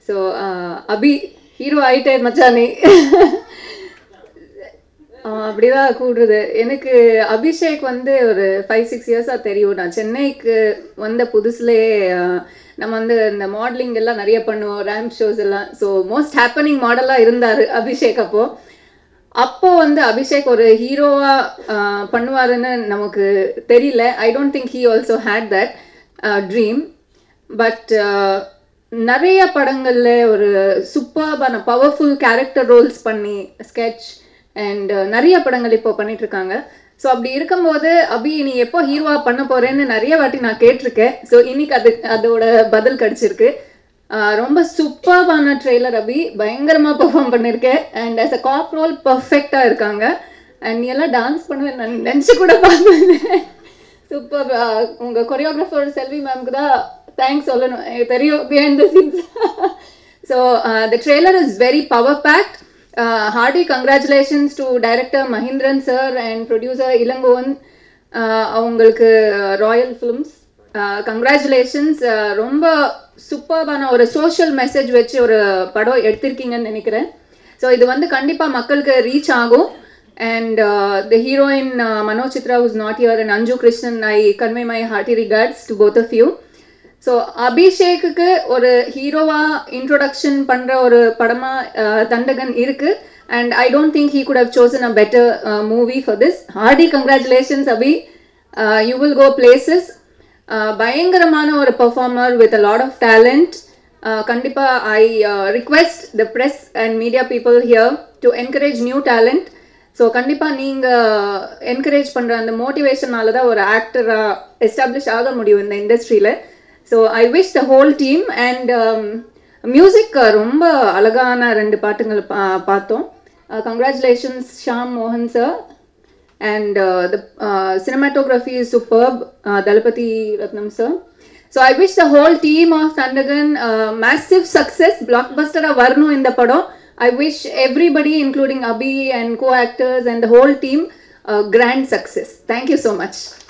So அபி hero ஆயிட்டே மச்சானே ஆஹ் அப்படிதான் கூடுறது எனக்கு அபிஷேக் வந்து ஒரு ஃபைவ் சிக்ஸ் இயர்ஸாக தெரியும் நான் சென்னைக்கு வந்த புதுசுலேயே ஆஹ் நம்ம வந்து இந்த மாடலிங் எல்லாம் நிறைய பண்ணுவோம் ரேம்ப் ஷோஸ் எல்லாம் ஸோ மோஸ்ட் ஹேப்பனிங் மாடலாக இருந்தார் அபிஷேக் அப்போ அப்போ வந்து அபிஷேக் ஒரு ஹீரோவா பண்ணுவாருன்னு நமக்கு தெரியல I don't think he also had that dream but நிறைய படங்கள்ல ஒரு சூப்பர்பான பவர்ஃபுல் கேரக்டர் ரோல்ஸ் பண்ணி ஸ்கெட்ச் அண்ட் நிறைய படங்கள் இப்போ பண்ணிட்டு இருக்காங்க ஸோ அப்படி இருக்கும்போது அபி நீ எப்போ ஹீரோவா பண்ண போறேன்னு நிறைய வாட்டி நான் கேட்டிருக்கேன் ஸோ இன்னைக்கு அது அதோட பதில் கிடைச்சிருக்கு ஆஹ் ரொம்ப சூப்பர்பான ட்ரெய்லர் அபி பயங்கரமாக பெர்ஃபார்ம் பண்ணியிருக்கேன் and as a cop role பர்ஃபெக்டாக இருக்காங்க அண்ட் நீ எல்லாம் டான்ஸ் பண்ணுவேன் நான் நினச்சி கூட பார்த்தேன் சூப்பர் உங்கள் கொரியோகிராஃபர் செல்வி மேம்க்கு தான் தேங்க்ஸ் சொல்லணும் எனக்கு தெரியும் behind the scenes so the trailer is very power packed hearty congratulations to director Mahindran sir and producer Ilangovan ah அவங்களுக்கு ராயல் ஃபிலிம்ஸ் கங்க்ராச்சுலேஷன்ஸ் ரொம்ப சூப்பர்பான ஒரு சோஷியல் மெசேஜ் வச்சு ஒரு படம் எடுத்திருக்கீங்கன்னு நினைக்கிறேன் ஸோ இது வந்து கண்டிப்பாக மக்களுக்கு ரீச் ஆகும் and the heroine Mano Chitra was not here and Anju Krishnan I convey my hearty regards to both of you so அபிஷேக்குக்கு ஒரு ஹீரோவா இன்ட்ரோடக்ஷன் பண்ணுற ஒரு படமாக தண்டகன் இருக்கு and I don't think he could have chosen a better movie for this hearty congratulations Abhi you will go places பயங்கரமான ஒரு performer with a lot of talent கண்டிப்பாக I request the press and media people here to encourage new talent so கண்டிப்பாக நீங்கள் encourage பண்ணுற அந்த மோட்டிவேஷனால தான் ஒரு ஆக்டராக எஸ்டாப்ளிஷ் ஆக முடியும் இந்த இண்டஸ்ட்ரியில் so I wish the whole team and music ரொம்ப அழகான ரெண்டு பாட்டுங்கள் பா பார்த்தோம் கங்க்ராச்சுலேஷன்ஸ் ஷாம் மோகன் sir and uh, the uh, cinematography is superb, uh, Dalapati Ratnam sir. So I wish the whole team of Thandagan uh, massive success, blockbuster Varnu in the Pado. I wish everybody, including Abhi and co-actors and the whole team, uh, grand success. Thank you so much.